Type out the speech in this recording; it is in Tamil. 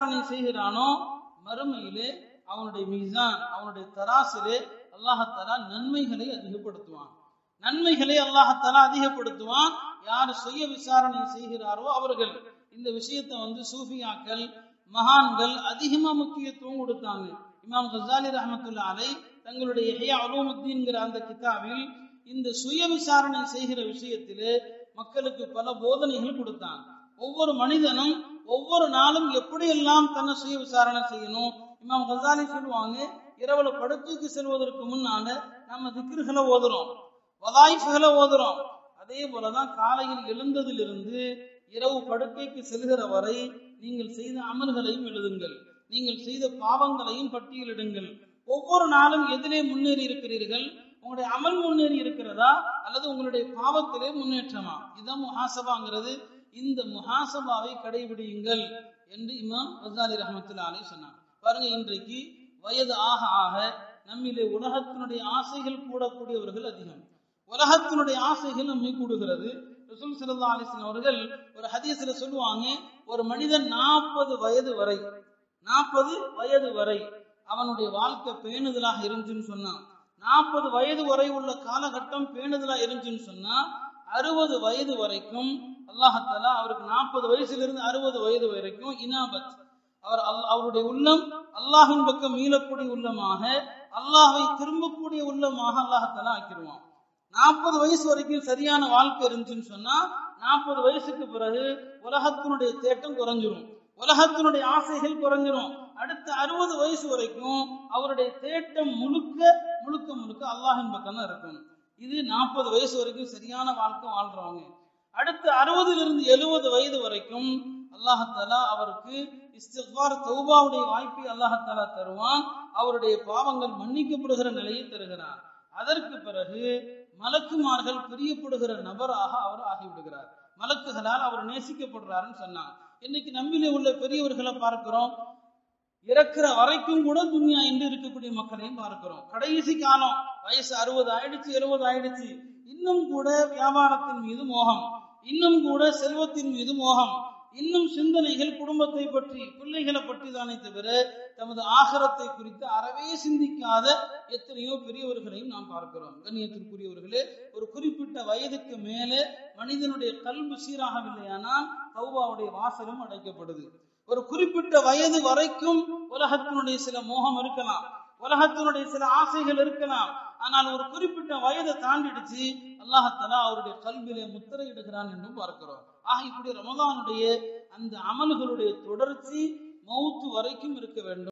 விசாரணை செய்கிறானோ மறுமையிலே அவனுடைய மீசான் அவனுடைய தராசிலே அல்லாஹத்தாலா நன்மைகளை அதிகப்படுத்துவான் நன்மைகளை அல்லாஹத்தாலா அதிகப்படுத்துவான் யார் சுய விசாரணை செய்கிறாரோ அவர்கள் இந்த விஷயத்தை வந்து சூஃபியாக்கள் மகான்கள் அதிகமா முக்கியத்துவம் கொடுத்தாங்க இமாம் கசாலி ரஹமத்துல்லா அலை தங்களுடைய ஹியா அலூமுத்தீன்கிற அந்த கிதாபில் இந்த சுய விசாரணை செய்கிற விஷயத்திலே மக்களுக்கு பல போதனைகள் கொடுத்தாங்க ஒவ்வொரு மனிதனும் ஒவ்வொரு நாளும் எப்படியெல்லாம் தன்னை சுய விசாரணை செய்யணும் இமாம் கசாலி சொல்லுவாங்க இரவுல படுக்கைக்கு செல்வதற்கு முன்னால நம்ம திக்ருகளை ஓதுறோம் வதாய்ஃபுகளை ஓதுறோம் அதே போலதான் காலையில் எழுந்ததிலிருந்து இரவு படுக்கைக்கு செல்கிற வரை நீங்கள் செய்த அமல்களையும் எழுதுங்கள் நீங்கள் செய்த பாவங்களையும் பட்டியலிடுங்கள் ஒவ்வொரு நாளும் எதிலே முன்னேறி இருக்கிறீர்கள் உங்களுடைய அமல் முன்னேறி இருக்கிறதா அல்லது உங்களுடைய பாவத்திலே முன்னேற்றமா இதுதான் முஹாசபாங்கிறது இந்த முஹாசபாவை கடைபிடியுங்கள் என்று இமாம் ரசாலி ரஹமத்துல்லா அலி சொன்னாங்க பாருங்க இன்றைக்கு வயது ஆக ஆக நம்மிலே உலகத்தினுடைய ஆசைகள் கூடக்கூடியவர்கள் அதிகம் உலகத்தினுடைய ஆசைகள் நம்மை கூடுகிறது ரசூல் சல்லா அலிஸ்லாம் அவர்கள் ஒரு ஹதீஸ்ல சொல்லுவாங்க ஒரு மனிதன் நாற்பது வயது வரை நாற்பது வயது வரை அவனுடைய வாழ்க்கை பேணுதலாக இருந்துச்சுன்னு சொன்னான் நாற்பது வயது வரை உள்ள காலகட்டம் பேணுதலா இருந்துச்சுன்னு சொன்னா அறுபது வயது வரைக்கும் அல்லாஹத்தாலா அவருக்கு நாற்பது வயசுல இருந்து அறுபது வயது வரைக்கும் இனாபத் அவர் அவருடைய உள்ளம் அல்லாஹின் பக்கம் மீளக்கூடிய உள்ளமாக அல்லாஹை திரும்பக்கூடிய உள்ளமாக அல்லாஹத்தாலா ஆக்கிடுவான் நாற்பது வயசு வரைக்கும் சரியான வாழ்க்கை இருந்துச்சுன்னு சொன்னா நாற்பது வயசுக்கு பிறகு உலகத்தினுடைய தேட்டம் குறைஞ்சிரும் உலகத்தினுடைய ஆசைகள் குறைஞ்சிரும் அடுத்த அறுபது வயசு வரைக்கும் அவருடைய தேட்டம் முழுக்க முழுக்க முழுக்க அல்லாஹின் பக்கம் தான் இருக்கும் இது நாற்பது வயசு வரைக்கும் சரியான வாழ்க்கை வாழ்றவங்க அடுத்து அறுபதுல இருந்து எழுபது வயது வரைக்கும் அல்லாஹாலா அவருக்கு இஸ்திஃபார் தௌபாவுடைய வாய்ப்பை அல்லாஹாலா தருவான் அவருடைய பாவங்கள் மன்னிக்கப்படுகிற நிலையை தருகிறார் அதற்கு பிறகு மலக்குமார்கள் பிரியப்படுகிற நபராக அவர் ஆகிவிடுகிறார் மலக்குகளால் அவர் நேசிக்கப்படுறாருன்னு சொன்னாங்க இன்னைக்கு நம்மிலே உள்ள பெரியவர்களை பார்க்கிறோம் இறக்குற வரைக்கும் கூட துனியா என்று இருக்கக்கூடிய மக்களையும் பார்க்கிறோம் கடைசி காலம் வயசு அறுபது ஆயிடுச்சு எழுபது ஆயிடுச்சு இன்னும் கூட வியாபாரத்தின் மீது மோகம் இன்னும் கூட செல்வத்தின் மீது மோகம் இன்னும் சிந்தனைகள் குடும்பத்தை பற்றி பிள்ளைகளை பற்றி தானே தவிர தமது ஆகரத்தை குறித்து அறவே சிந்திக்காத எத்தனையோ பெரியவர்களையும் நாம் பார்க்கிறோம் கண்ணியத்திற்குரியவர்களே ஒரு குறிப்பிட்ட வயதுக்கு மேலே மனிதனுடைய கல்வி சீராகவில்லையானால் தௌபாவுடைய வாசலும் அடைக்கப்படுது ஒரு குறிப்பிட்ட வயது வரைக்கும் உலகத்தினுடைய சில மோகம் இருக்கலாம் உலகத்தினுடைய சில ஆசைகள் இருக்கலாம் ஆனால் ஒரு குறிப்பிட்ட வயதை தாண்டிடுச்சு அல்லாஹத்தலா அவருடைய கல்வியிலே முத்திரையிடுகிறான் என்றும் பார்க்கிறோம் ஆக இப்படி ரமதானுடைய அந்த அமல்களுடைய தொடர்ச்சி மௌத்து வரைக்கும் இருக்க வேண்டும்